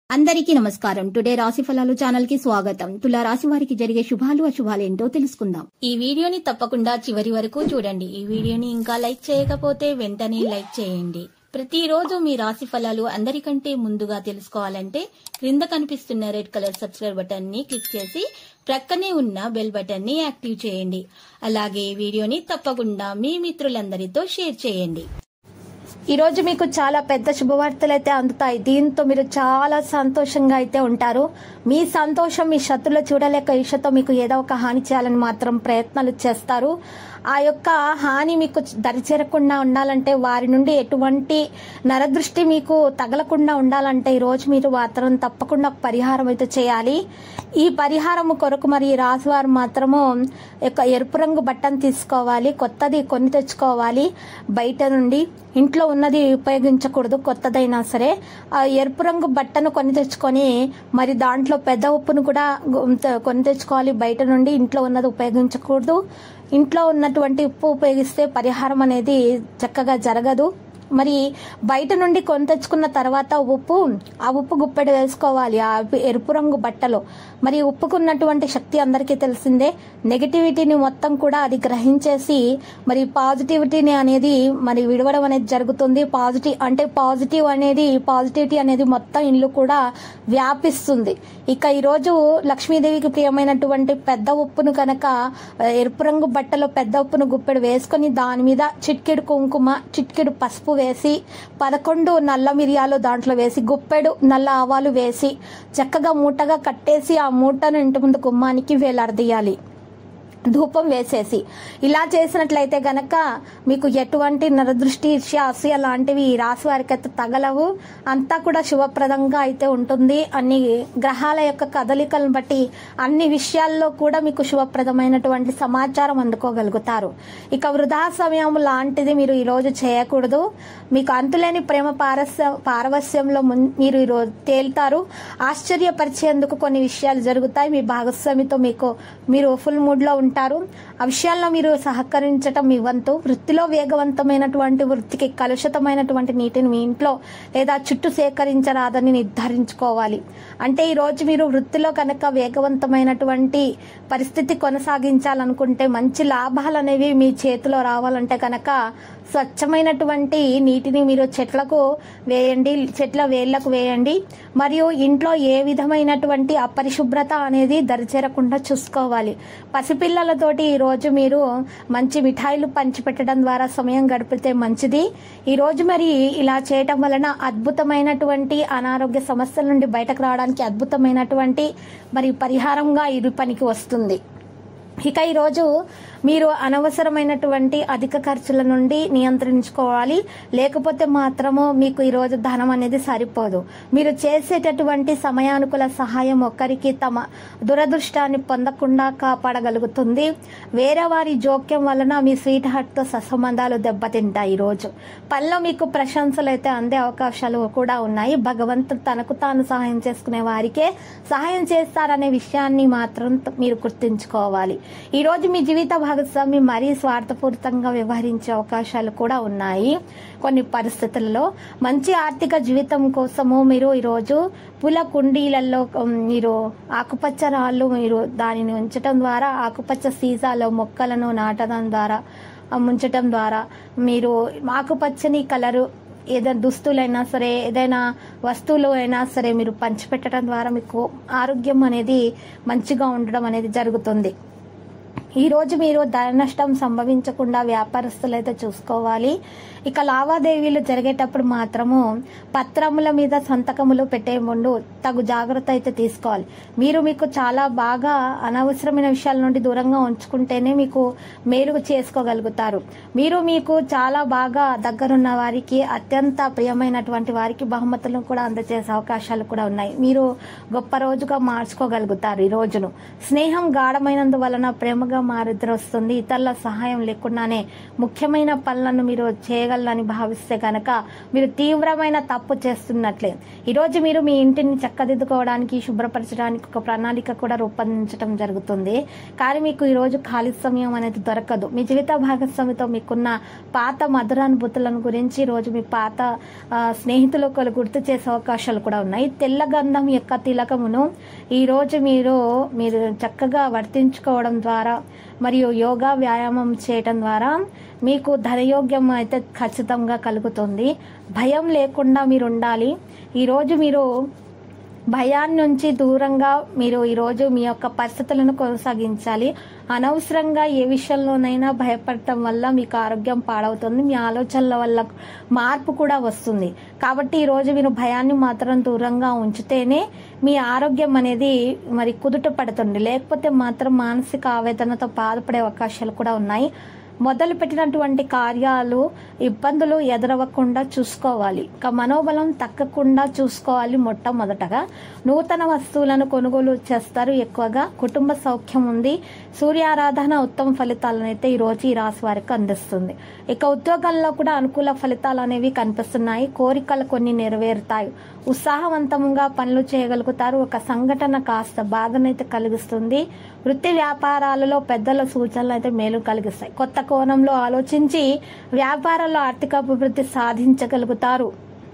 అందరికీ నమస్కారం టుడే రాశి ఫలాలు ఛానల్ కి స్వాగతం తులా రాశి వారికి జరిగే శుభాలు అశుభాలు ఏంటో తెలుసుకుందాం ఈ వీడియోని తప్పకుండా చివరి వరకు చూడండి ఈ వీడియోని ఇంకా లైక్ చేయకపోతే వెంటనే లైక్ చేయండి ప్రతిరోజు మీ రాశి ఫలాలు అందరికంటే ముందుగా తెలుసుకోవాలంటే క్రింద కనిపిస్తున్న రెడ్ కలర్ సబ్స్క్రైబ్ బటన్ ని క్లిక్ చేసి ప్రక్కనే ఉన్న బెల్ బటన్ ని యాక్టివ్ చేయండి అలాగే ఈ వీడియోని తప్పకుండా మీ మిత్రులందరితో షేర్ చేయండి ఈ రోజు మీకు చాలా పెద్ద శుభవార్తలు అయితే అందుతాయి దీంతో మీరు చాలా సంతోషంగా అయితే ఉంటారు మీ సంతోషం మీ శత్రులు చూడలేక ఈషతో మీకు ఏదో ఒక హాని చేయాలని మాత్రం ప్రయత్నాలు చేస్తారు ఆ యొక్క హాని మీకు దరిచేరకుండా ఉండాలంటే వారి నుండి ఎటువంటి నరదృష్టి మీకు తగలకుండా ఉండాలంటే ఈ రోజు మీరు మాత్రం తప్పకుండా ఒక పరిహారం అయితే చేయాలి ఈ పరిహారం కొరకు మరి ఈ రాశివారు మాత్రము యొక్క ఎరుపు రంగు బట్టను తీసుకోవాలి కొత్తది కొని తెచ్చుకోవాలి బయట నుండి ఇంట్లో ఉన్నది ఉపయోగించకూడదు కొత్తదైనా సరే ఆ ఎరుపు రంగు బట్టను కొని తెచ్చుకొని మరి దాంట్లో పెద్ద ఉప్పును కూడా గు- కొని తెచ్చుకోవాలి బయట నుండి ఇంట్లో ఉన్నది ఉపయోగించకూడదు ఇంట్లో ఉన్నటువంటి ఉప్పు ఉపయోగిస్తే పరిహారం అనేది చక్కగా జరగదు మరి బయట నుండి కొని తెచ్చుకున్న తర్వాత ఉప్పు ఆ ఉప్పు గుప్పెడు వేసుకోవాలి ఆ ఎరుపు రంగు బట్టలో మరి ఉప్పుకున్నటువంటి శక్తి అందరికీ తెలిసిందే నెగిటివిటీని మొత్తం కూడా అది గ్రహించేసి మరి పాజిటివిటీని అనేది మరి విడవడం అనేది జరుగుతుంది పాజిటివ్ అంటే పాజిటివ్ అనేది పాజిటివిటీ అనేది మొత్తం ఇల్లు కూడా వ్యాపిస్తుంది ఇక ఈరోజు లక్ష్మీదేవికి ప్రియమైనటువంటి పెద్ద ఉప్పును కనుక ఆ, ఎరుపు రంగు బట్టలో పెద్ద ఉప్పును గుప్పెడు వేసుకొని దాని మీద చిట్కెడు కుంకుమ చిట్కెడు పసుపు వేసి పదకొండు నల్ల మిరియాలు దాంట్లో వేసి గుప్పెడు నల్ల ఆవాలు వేసి చక్కగా మూటగా కట్టేసి ఆ మూటను ఇంటి ముందు గుమ్మానికి వేలాడదీయాలి ధూపం వేసేసి ఇలా చేసినట్లయితే గనక మీకు ఎటువంటి నరదృష్టి ఈర్ష్య అసూయ లాంటివి ఈ రాశి వారికి అయితే తగలవు అంతా కూడా శుభప్రదంగా అయితే ఉంటుంది అన్ని గ్రహాల యొక్క కదలికలను బట్టి అన్ని విషయాల్లో కూడా మీకు శుభప్రదమైనటువంటి సమాచారం అందుకోగలుగుతారు ఇక వృధా సమయం లాంటిది మీరు ఈరోజు చేయకూడదు మీకు అంతులేని ప్రేమ పారస్య పారవస్యంలో మున్- మీరు ఈరోజు తేలుతారు ఆశ్చర్యపరిచేందుకు కొన్ని విషయాలు జరుగుతాయి మీ భాగస్వామితో మీకు మీరు ఫుల్ మూడ్ లో ఉంటారు ఆ విషయాల్లో మీరు సహకరించటం మీ వంతు వృత్తిలో వేగవంతమైనటువంటి వృత్తికి కలుషితమైనటువంటి నీటిని మీ ఇంట్లో లేదా చుట్టూ సేకరించరాదని నిర్ధారించుకోవాలి అంటే ఈ రోజు మీరు వృత్తిలో కనుక వేగవంతమైనటువంటి పరిస్థితి కొనసాగించాలనుకుంటే మంచి లాభాలు అనేవి మీ చేతిలో రావాలంటే కనుక స్వచ్ఛమైనటువంటి నీటిని మీరు చెట్లకు వేయండి చెట్ల వేళ్లకు వేయండి మరియు ఇంట్లో ఏ విధమైనటువంటి అపరిశుభ్రత అనేది దరిచేరకుండా చూసుకోవాలి పసిపిల్లలతోటి ఈరోజు మీరు మంచి మిఠాయిలు పంచిపెట్టడం ద్వారా సమయం గడిపితే మంచిది ఈరోజు మరి ఇలా చేయటం వలన అద్భుతమైనటువంటి అనారోగ్య సమస్యల నుండి బయటకు రావడానికి అద్భుతమైనటువంటి మరి పరిహారంగా ఇది పనికి వస్తుంది ఇక ఈరోజు మీరు అనవసరమైనటువంటి అధిక ఖర్చుల నుండి నియంత్రించుకోవాలి లేకపోతే మాత్రము మీకు ఈరోజు ధనం అనేది సరిపోదు మీరు చేసేటటువంటి సమయానుకూల సహాయం ఒక్కరికి తమ దురదృష్టాన్ని పొందకుండా కాపాడగలుగుతుంది వేరే వారి జోక్యం వలన మీ స్వీట్ హార్ట్తో సత్సంబంధాలు దెబ్బతింటాయి ఈరోజు పనిలో మీకు ప్రశంసలు అయితే అందే అవకాశాలు కూడా ఉన్నాయి భగవంతుడు తనకు తాను సహాయం చేసుకునే వారికే సహాయం చేస్తారనే విషయాన్ని మాత్రం త- మీరు గుర్తుంచుకోవాలి ఈ రోజు మీ జీవిత భాగస్వామి మరీ స్వార్థపూరితంగా వ్యవహరించే అవకాశాలు కూడా ఉన్నాయి కొన్ని పరిస్థితులలో మంచి ఆర్థిక జీవితం కోసము మీరు ఈరోజు పూల కుండీలలో ఉమ్, మీరు ఆకుపచ్చ రాళ్ళు మీరు దానిని ఉంచటం ద్వారా ఆకుపచ్చ సీసాలో మొక్కలను నాటడం ద్వారా ఆ, ముంచటం ద్వారా మీరు ఆకుపచ్చని కలరు ఏదైనా దుస్తులైనా సరే ఏదైనా వస్తువులు అయినా సరే మీరు పంచిపెట్టడం ద్వారా మీకు ఆరోగ్యం అనేది మంచిగా ఉండడం అనేది జరుగుతుంది ఈ రోజు మీరు ధన నష్టం సంభవించకుండా వ్యాపారస్తులు అయితే చూసుకోవాలి ఇక లావాదేవీలు జరిగేటప్పుడు మాత్రము పత్రముల మీద సంతకములు పెట్టే ముందు తగు జాగ్రత్త అయితే తీసుకోవాలి మీరు మీకు చాలా బాగా అనవసరమైన విషయాల నుండి దూరంగా ఉంచుకుంటేనే మీకు మేలు చేసుకోగలుగుతారు మీరు మీకు చాలా బాగా దగ్గరున్న వారికి అత్యంత ప్రియమైనటువంటి వారికి బహుమతులను కూడా అందజేసే అవకాశాలు కూడా ఉన్నాయి మీరు గొప్ప రోజుగా మార్చుకోగలుగుతారు ఈ రోజును స్నేహం గాఢమైనందువలన ప్రేమగా మారుద్ర వస్తుంది ఇతరుల సహాయం లేకుండానే ముఖ్యమైన పనులను మీరు చేయగలరని భావిస్తే కనుక మీరు తీవ్రమైన తప్పు చేస్తున్నట్లే ఈరోజు మీరు మీ ఇంటిని చక్కదిద్దుకోవడానికి శుభ్రపరచడానికి ఒక ప్రణాళిక కూడా రూపొందించడం జరుగుతుంది కానీ మీకు ఈరోజు ఖాళీ సమయం అనేది దొరకదు మీ జీవిత భాగస్వామితో మీకున్న పాత మధురానుభూతులను గురించి ఈరోజు మీ పాత ఆ, స్నేహితులు ఒకరు గుర్తు చేసే అవకాశాలు కూడా ఉన్నాయి తెల్ల గంధం యొక్క తిలకమును ఈరోజు మీరు మీరు చక్కగా వర్తించుకోవడం ద్వారా మరియు యోగా వ్యాయామం చేయటం ద్వారా మీకు ధనయోగ్యం అయితే ఖచ్చితంగా కలుగుతుంది భయం లేకుండా మీరు ఉండాలి ఈరోజు మీరు భయాన్ని నుంచి దూరంగా మీరు ఈరోజు మీ యొక్క పరిస్థితులను కొనసాగించాలి అనవసరంగా ఏ విషయంలోనైనా భయపడటం వల్ల మీకు ఆరోగ్యం పాడవుతుంది మీ ఆలోచనల వల్ల మార్పు కూడా వస్తుంది కాబట్టి ఈరోజు మీరు భయాన్ని మాత్రం దూరంగా ఉంచితేనే మీ ఆరోగ్యం అనేది మరి కుదుట పడుతుంది లేకపోతే మాత్రం మానసిక ఆవేదనతో బాధపడే అవకాశాలు కూడా ఉన్నాయి మొదలు పెట్టినటువంటి కార్యాలు ఇబ్బందులు ఎదురవ్వకుండా చూసుకోవాలి ఇక మనోబలం తగ్గకుండా చూసుకోవాలి మొట్టమొదటగా నూతన వస్తువులను కొనుగోలు చేస్తారు ఎక్కువగా కుటుంబ సౌఖ్యం ఉంది సూర్యారాధన ఉత్తమ ఫలితాలను అయితే ఈ రోజు ఈ రాశి వారికి అందిస్తుంది ఇక ఉద్యోగాల్లో కూడా అనుకూల ఫలితాలు అనేవి కనిపిస్తున్నాయి కోరికలు కొన్ని నెరవేరుతాయి ఉత్సాహవంతంగా పనులు చేయగలుగుతారు ఒక సంఘటన కాస్త బాధనైతే కలిగిస్తుంది వృత్తి వ్యాపారాలలో పెద్దల సూచనలు అయితే మేలు కలిగిస్తాయి కొత్త కోణంలో ఆలోచించి వ్యాపారాల్లో ఆర్థిక అభివృద్ధి సాధించగలుగుతారు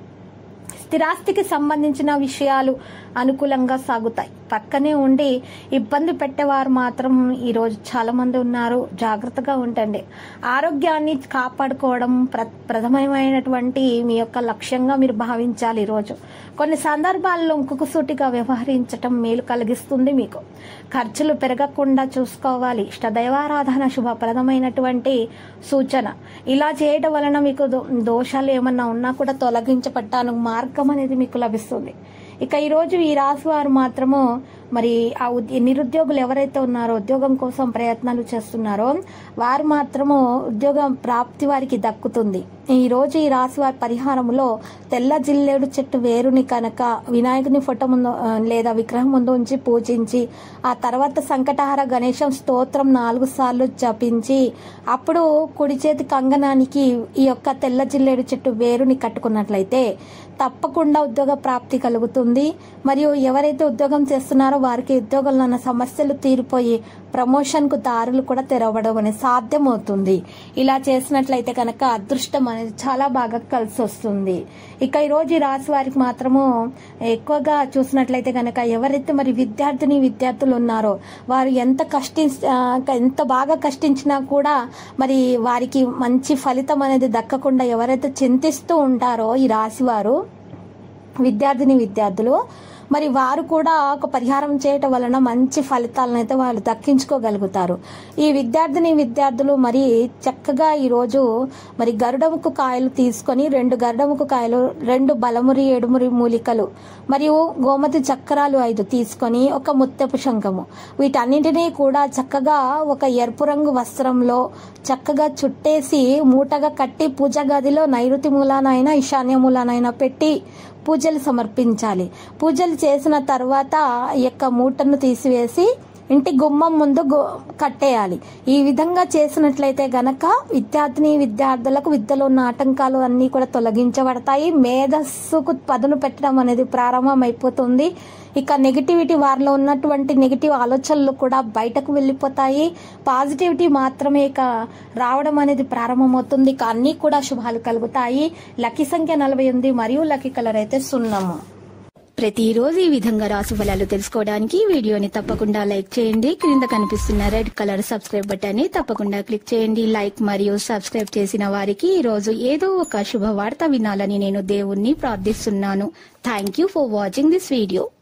స్థిరాస్తికి సంబంధించిన విషయాలు అనుకూలంగా సాగుతాయి పక్కనే ఉండి ఇబ్బంది పెట్టేవారు మాత్రం ఈరోజు చాలా మంది ఉన్నారు జాగ్రత్తగా ఉండండి ఆరోగ్యాన్ని కాపాడుకోవడం ప్ర ప్రథమమైనటువంటి మీ యొక్క లక్ష్యంగా మీరు భావించాలి ఈరోజు కొన్ని సందర్భాల్లో ఇంకొకసూటిగా వ్యవహరించటం మేలు కలిగిస్తుంది మీకు ఖర్చులు పెరగకుండా చూసుకోవాలి ఇష్టదైవారాధన శుభప్రదమైనటువంటి సూచన ఇలా చేయడం వలన మీకు దో- దోషాలు ఏమన్నా ఉన్నా కూడా తొలగించబట్టాను మార్గం అనేది మీకు లభిస్తుంది ఇక ఈరోజు ఈ రాశి వారు మాత్రము మరి ఆ ఉద్- నిరుద్యోగులు ఎవరైతే ఉన్నారో ఉద్యోగం కోసం ప్రయత్నాలు చేస్తున్నారో వారు మాత్రము ఉద్యోగం ప్రాప్తి వారికి దక్కుతుంది ఈ రోజు ఈ రాశి వారి పరిహారములో తెల్ల జిల్లేడు చెట్టు వేరుని కనుక వినాయకుని ఫోటో ముందు ఆ, లేదా విగ్రహం ముందు ఉంచి పూజించి ఆ తర్వాత సంకటహార గణేశం స్తోత్రం నాలుగు సార్లు జపించి అప్పుడు కుడి చేతి కంగనానికి ఈ యొక్క తెల్ల జిల్లేడు చెట్టు వేరుని కట్టుకున్నట్లయితే తప్పకుండా ఉద్యోగ ప్రాప్తి కలుగుతుంది మరియు ఎవరైతే ఉద్యోగం చేస్తున్నారో వారికి ఉద్యోగంలో ఉన్న సమస్యలు తీరిపోయి ప్రమోషన్ కు దారులు కూడా తెరవడం అనేది సాధ్యమవుతుంది ఇలా చేసినట్లయితే కనుక అదృష్టం అనేది చాలా బాగా కలిసి వస్తుంది ఇక ఈ రోజు ఈ రాశి వారికి మాత్రము ఎక్కువగా చూసినట్లయితే కనుక ఎవరైతే మరి విద్యార్థిని విద్యార్థులు ఉన్నారో వారు ఎంత కష్టి ఆ, ఎంత బాగా కష్టించినా కూడా మరి వారికి మంచి ఫలితం అనేది దక్కకుండా ఎవరైతే చింతిస్తూ ఉంటారో ఈ రాశి వారు విద్యార్థిని విద్యార్థులు మరి వారు కూడా ఒక పరిహారం చేయటం వలన మంచి ఫలితాలను అయితే వాళ్ళు దక్కించుకోగలుగుతారు ఈ విద్యార్థిని విద్యార్థులు మరి చక్కగా ఈరోజు మరి గరుడముకు కాయలు తీసుకొని రెండు గరుడముకు కాయలు రెండు బలమురి ఎడుమురి మూలికలు మరియు గోమతి చక్రాలు ఐదు తీసుకొని ఒక ముత్తెపు శంఖము వీటన్నింటినీ కూడా చక్కగా ఒక ఎరుపు రంగు వస్త్రంలో చక్కగా చుట్టేసి మూటగా కట్టి పూజ గదిలో నైరుతి మూలానైనా ఈశాన్య మూలానైనా పెట్టి పూజలు సమర్పించాలి పూజలు చేసిన తర్వాత ఈ యొక్క మూటను తీసివేసి ఇంటి గుమ్మం ముందు గు- కట్టేయాలి ఈ విధంగా చేసినట్లయితే గనక విద్యార్థిని విద్యార్థులకు విద్యలో ఉన్న ఆటంకాలు అన్నీ కూడా తొలగించబడతాయి మేధస్సుకు పదును పెట్టడం అనేది ప్రారంభమైపోతుంది ఇక నెగిటివిటీ వారిలో ఉన్నటువంటి నెగిటివ్ ఆలోచనలు కూడా బయటకు వెళ్ళిపోతాయి పాజిటివిటీ మాత్రమే ఇక రావడం అనేది ప్రారంభమవుతుంది ఇక అన్నీ కూడా శుభాలు కలుగుతాయి లక్కీ సంఖ్య నలభై ఎనిమిది మరియు లక్కీ కలర్ అయితే సున్నము ప్రతిరోజు ఈ విధంగా రాశి ఫలాలు తెలుసుకోవడానికి ఈ వీడియోని తప్పకుండా లైక్ చేయండి క్రింద కనిపిస్తున్న రెడ్ కలర్ సబ్స్క్రైబ్ బటన్ ని తప్పకుండా క్లిక్ చేయండి లైక్ మరియు సబ్స్క్రైబ్ చేసిన వారికి ఈ రోజు ఏదో ఒక శుభవార్త వినాలని నేను దేవుణ్ణి ప్రార్థిస్తున్నాను thank you for watching this video